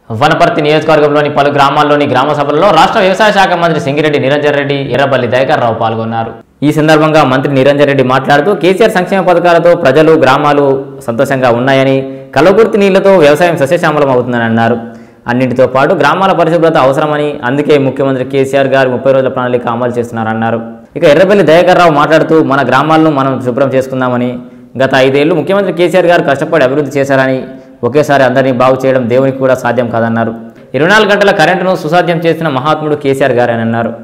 వనపర్తి నియోజకవర్గంలోని పలు గ్రామాల్లోని గ్రామ సభలలో రాష్ట్ర వ్యవసాయ శాఖ మంత్రి సింగిరెడ్డి నిరంజన్ రెడ్డి ఎర్రబల్లి దయాకర్ రావు పాల్గొన్నారు ఈ సందర్భంగా మంత్రి నిరంజన్ రెడ్డి మాట్లాడుతూ కేసీఆర్ సంక్షేమ పథకాలతో ప్రజలు గ్రామాలు సంతోషంగా ఉన్నాయని కలవకుర్తి నీళ్లతో వ్యవసాయం సస్యశ్యామలం అవుతుందని అన్నారు అన్నింటితో పాటు గ్రామాల పరిశుభ్రత అవసరమని అందుకే ముఖ్యమంత్రి కేసీఆర్ గారు ముప్పై రోజుల ప్రణాళిక అమలు చేస్తున్నారన్నారు ఇక ఎర్రబెల్లి దయాకర్ రావు మాట్లాడుతూ మన గ్రామాలను మనం శుభ్రం చేసుకుందామని గత ఐదేళ్లు ముఖ్యమంత్రి కేసీఆర్ గారు కష్టపడి అభివృద్ధి చేశారని ఒకేసారి అందరినీ బాగు చేయడం దేవునికి కూడా సాధ్యం కాదన్నారు ఇరవై నాలుగు గంటల కరెంటును సుసాధ్యం చేసిన మహాత్ముడు కేసీఆర్ గారు అని అన్నారు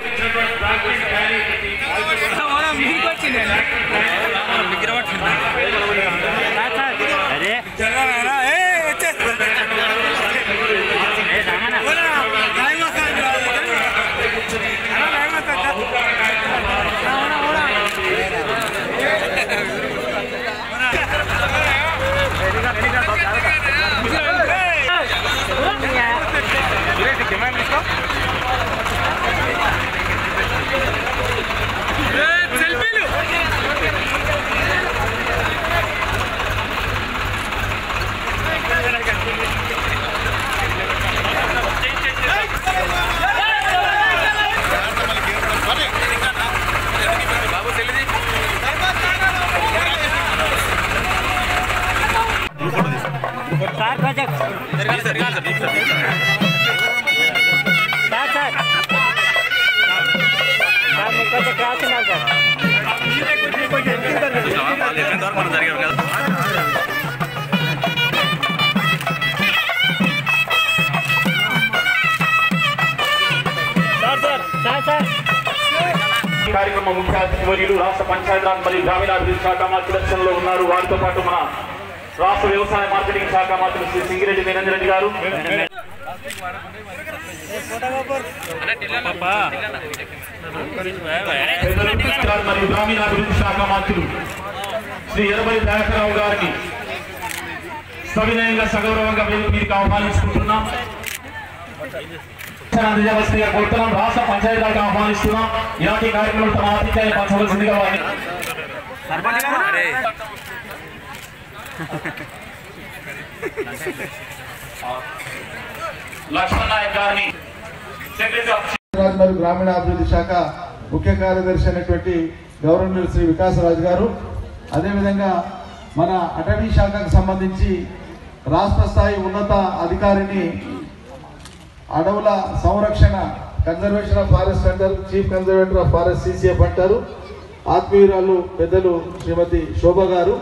సార్ కొంచెం సార్ సార్ సార్ మీకు కొంచెం క్లాస్ ఉన్నారు sir sir sir sir sir ఈ కార్యక్రమ ముఖ్య అతిథి వర్యులు రాష్ట్ర పంచాయతీరాజ్ మరియు గ్రామీణాభివృద్ధి శాఖ మంత్రి దర్శనంలో ఉన్నారు వారితో పాటు మన రాష్ట్ర వ్యవసాయ మార్కెటింగ్ శాఖ మంత్రి శ్రీ సింగిరెడ్డి నిరంజన్ రెడ్డి గారు పెద్దలు మరియు గ్రామీణాభివృద్ధి శాఖ మంత్రులు శ్రీ ఎర్రబల్లి దయాకరావు గారిని సవినయంగా సగౌరవంగా వేదిక మీదకి ఆహ్వానించుకుంటున్నాం అందజేయవలసిందిగా కోరుతున్నాం రాష్ట్ర పంచాయతీరాజ్ ఆహ్వానిస్తున్నాం ఇలాంటి కార్యక్రమాలు తమ ఆతిథ్యాన్ని పంచవలసిందిగా వారిని లక్ష్మణ్ నాయక్ గారిని సెక్రటరీ ఆఫ్ రాజు మరియు గ్రామీణాభివృద్ధి శాఖ ముఖ్య కార్యదర్శి అయినటువంటి గౌరవనీయులు శ్రీ వికాసరాజు గారు అదేవిధంగా మన అటవీ శాఖకు సంబంధించి రాష్ట్ర స్థాయి ఉన్నత అధికారిని అడవుల సంరక్షణ కన్జర్వేషన్ ఆఫ్ ఫారెస్ట్ అంటారు chief conservator of forest CCF అంటారు ఆత్మీయురాలు పెద్దలు శ్రీమతి శోభ గారు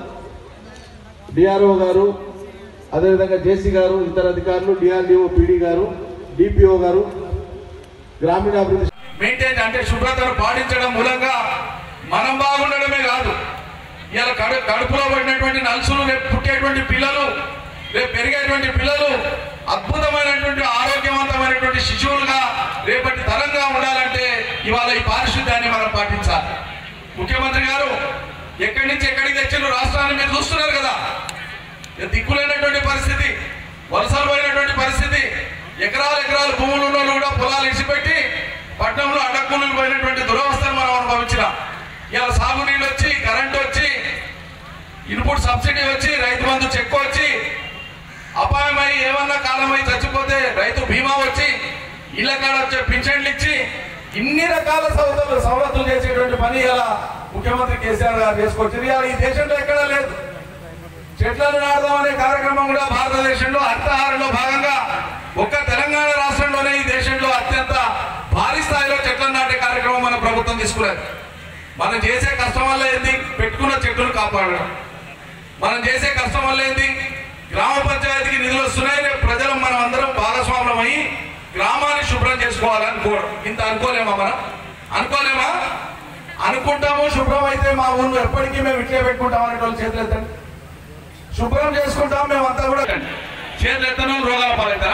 డిఆర్ఓ గారు అదేవిధంగా జేసీ గారు ఇతర అధికారులు డిఆర్డిఓ పీడీ గారు డిపిఓ గారు గ్రామీణాభివృద్ధి మెయింటైన్ అంటే శుభ్రతను పాటించడం మూలంగా మనం బాగుండడమే కాదు ఇలా కడు కడుపులో పడినటువంటి నలుసులు రేపు పుట్టేటువంటి పిల్లలు రేపు పెరిగేటువంటి పిల్లలు అద్భుతమైనటువంటి ఆరోగ్యవంతమైనటువంటి శిశువులుగా రేపటి తరంగా ఉండాలంటే ఇవాళ ఈ పారిశుద్ధ్యాన్ని మనం పాటించాలి ముఖ్యమంత్రి గారు ఎక్కడి నుంచి ఎక్కడికి తెచ్చిన రాష్ట్రాన్ని మీరు చూస్తున్నారు కదా ఇక దిక్కులేనటువంటి పరిస్థితి వలసలు పోయినటువంటి పరిస్థితి ఎకరాలు ఎకరాలు భూములు ఉన్న వాళ్ళు కూడా పొలాలు ఇసిపెట్టి పట్టణంలో అడ్డకూలు పోయినటువంటి దురవస్థను మనం అనుభవించినాం ఇలా సాగునీళ్ళు వచ్చి కరెంట్ వచ్చి ఇన్పుట్ సబ్సిడీ వచ్చి రైతు బంధు చెక్ వచ్చి అపాయమై ఏమన్నా కాలమై చచ్చిపోతే రైతు బీమా వచ్చి ఇళ్ళ కాడ వచ్చే పింఛన్లు ఇచ్చి ఇన్ని రకాల సౌలతులు సవలతులు చేసేటువంటి పని ఇలా ముఖ్యమంత్రి కేసీఆర్ గారు చేసుకొచ్చింది ఇలా ఈ దేశంలో ఎక్కడా లేదు చెట్లను నాడదాం అనే కార్యక్రమం కూడా భారతదేశంలో హరితహారంలో భాగంగా ఒక్క తెలంగాణ రాష్ట్రంలోనే ఈ దేశంలో అత్యంత భారీ స్థాయిలో చెట్లను నాటే కార్యక్రమం మన ప్రభుత్వం తీసుకున్నది మనం చేసే కష్టం వల్ల ఏంది పెట్టుకున్న చెట్టును కాపాడడం మనం చేసే కష్టం వల్ల ఏంది గ్రామ పంచాయతీకి నిధులు వస్తున్నాయి రేపు ప్రజలు మనం అందరం భాగస్వాములం అయ్యి గ్రామాన్ని శుభ్రం చేసుకోవాలనుకోవడం ఇంత అనుకోలేమా మనం అనుకోలేమా అనుకుంటాము శుభ్రం అయితే మా ఊరు ఎప్పటికీ మేము ఇట్లే పెట్టుకుంటాం అనే వాళ్ళు చేతులు ఎత్తండి శుభ్రం చేసుకుంటాం మేమంతా కూడా చేతులు ఎత్తను రోగాల పాలవుతారా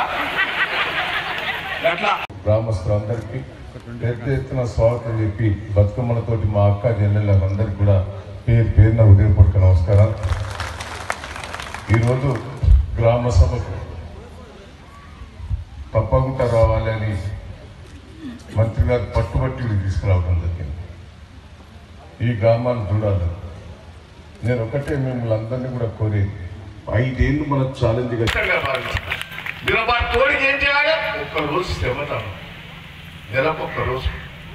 అట్లా గ్రామస్తులందరికీ పెద్ద ఎత్తున స్వాగతం చెప్పి బతుకమ్మలతోటి మా అక్క చెల్లెళ్ళందరికీ కూడా పేరు పేరున హృదయపూర్వక నమస్కారం ఈరోజు గ్రామ సభకు తప్పకుండా రావాలి అని మంత్రి గారు పట్టుబట్టి ఇక్కడికి తీసుకురావడం జరిగింది ఈ గ్రామాన్ని చూడాలి నేను ఒకటే మిమ్మల్ని అందరినీ కూడా కోరేది ఐదేళ్ళు మన ఛాలెంజ్గా ఖచ్చితంగా భావించాలి. మీరు వారి తోడికి ఏం చేయాలి ఒక్క రోజు శ్రమతాం నెలకు ఒక్క రోజు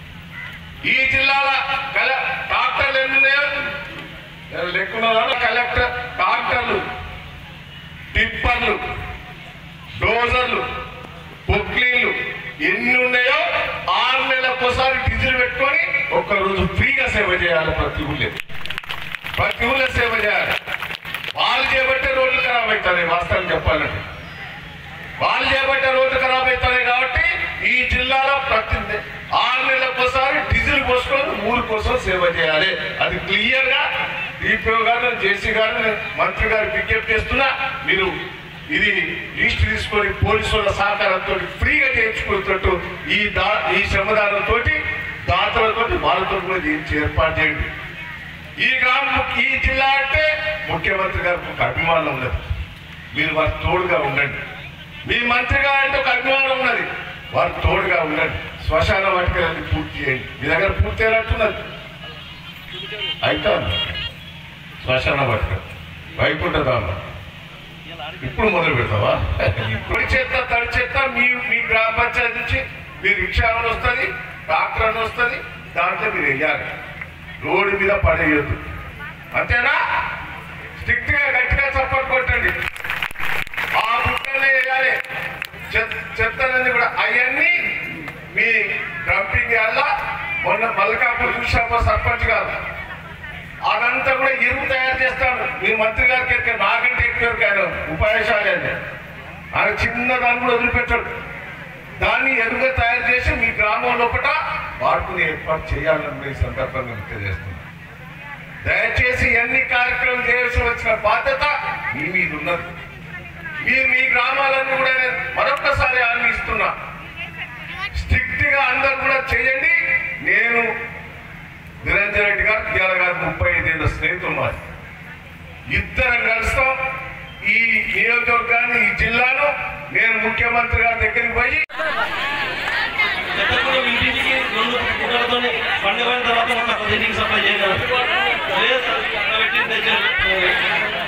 ఈ జిల్లాల కల డాక్టర్లు ఎన్ని ఉన్నాయో లెక్కున్నదా కలెక్టర్ డాక్టర్లు టిప్పర్లు డోజర్లు పొక్లీన్లు ఎన్ని ఉన్నాయో ఆరు నెలలకోసారి డీజిల్ పెట్టుకొని ఒక్క రోజు ఫ్రీగా సేవ చేయాలి ప్రతి ఊళ్ళో ప్రతి ఊళ్ళో సేవ చేయాలి వాళ్ళు చేపట్టే రోడ్లు ఖరాబ్ అవుతాయి వాస్తవం చెప్పాలంటే వాళ్ళు చేపట్టే రోడ్లు ఖరాబ్ అవుతాయి కాబట్టి ఈ జిల్లాలో ప్రతి ఆరు నెలలకోసారి డీజిల్ పోసుకొని ఊరి కోసం సేవ చేయాలి అది క్లియర్ గా డిపిఓ గారు జేసీ గారు మంత్రి గారు విజ్ఞప్తి చేస్తున్నా మీరు ఇది లిస్ట్ తీసుకొని పోలీసు వాళ్ళ సహకారంతో ఫ్రీగా చేయించుకున్నట్టు ఈ దా ఈ శ్రమదానంతో దాతలతో వాళ్ళతో కూడా చేయించి ఏర్పాటు చేయండి ఈ గ్రామం ఈ జిల్లా అంటే ముఖ్యమంత్రి గారికి ఒక అభిమానం ఉన్నది మీరు వారి తోడుగా ఉండండి మీ మంత్రి గారు అంటే ఒక అభిమానం ఉన్నది వారి తోడుగా ఉండండి శ్మశాన వాటికలన్నీ పూర్తి చేయండి మీ దగ్గర పూర్తి అయినట్టున్నది అయితే శ్మశాన వాటిక వైకుంఠధామ ఇప్పుడు మొదలు పెడతావా ఇప్పుడు చేత తడి చేత మీ మీ గ్రామ పంచాయతీ నుంచి మీ రిక్షా అని వస్తుంది ట్రాక్టర్ అని వస్తుంది దాంట్లో మీరు వెయ్యాలి రోడ్డు మీద పడేయద్దు అంతేనా స్ట్రిక్ట్ గా గట్టిగా చప్పట్లు కొట్టండి ఆ బుట్టలే వేయాలి చెత్త- చెత్తలన్నీ కూడా అవన్నీ మీ డంపింగ్ వల్ల మొన్న మల్కాపూర్ చూసాపో సర్పంచ్ గారు అదంతా కూడా ఎరువు తయారు చేస్తాడు మీ మంత్రి గారికి ఎక్కడ నాకంటే ఎక్కువ ఎరుకు ఆయన ఉపాయశాలి అని ఆయన చిన్న దాన్ని కూడా వదిలిపెట్టాడు దాన్ని ఎరువుగా తయారు చేసి మీ గ్రామం లోపల వాటిని ఏర్పాటు చేయాలని ఈ సందర్భంగా తెలియజేస్తున్నాను దయచేసి ఎన్ని కార్యక్రమం చేయాల్సి వచ్చిన బాధ్యత మీ మీద ఉన్నది మీరు మీ గ్రామాలన్నీ కూడా నేను మరొక్కసారి హామీ ఇస్తున్నా స్ట్రిక్ట్ గా అందరు కూడా చేయండి నేను నిరంజన్ రెడ్డి గారు ఇవాళ గారు ముప్పై ఐదేళ్ళ స్నేహితులు మాది ఇద్దరం కలుస్తాం ఈ నియోజకవర్గాన్ని ఈ జిల్లాను నేను ముఖ్యమంత్రి గారి దగ్గరికి పోయి చెత్తకులు ఇంటింటికి రెండు కుక్కలతోనే పండుగ అయిన తర్వాత మొత్తం పదింటికి సప్లై చేయగలరు లేదు సార్, అట్లా పెట్టి తెచ్చారు.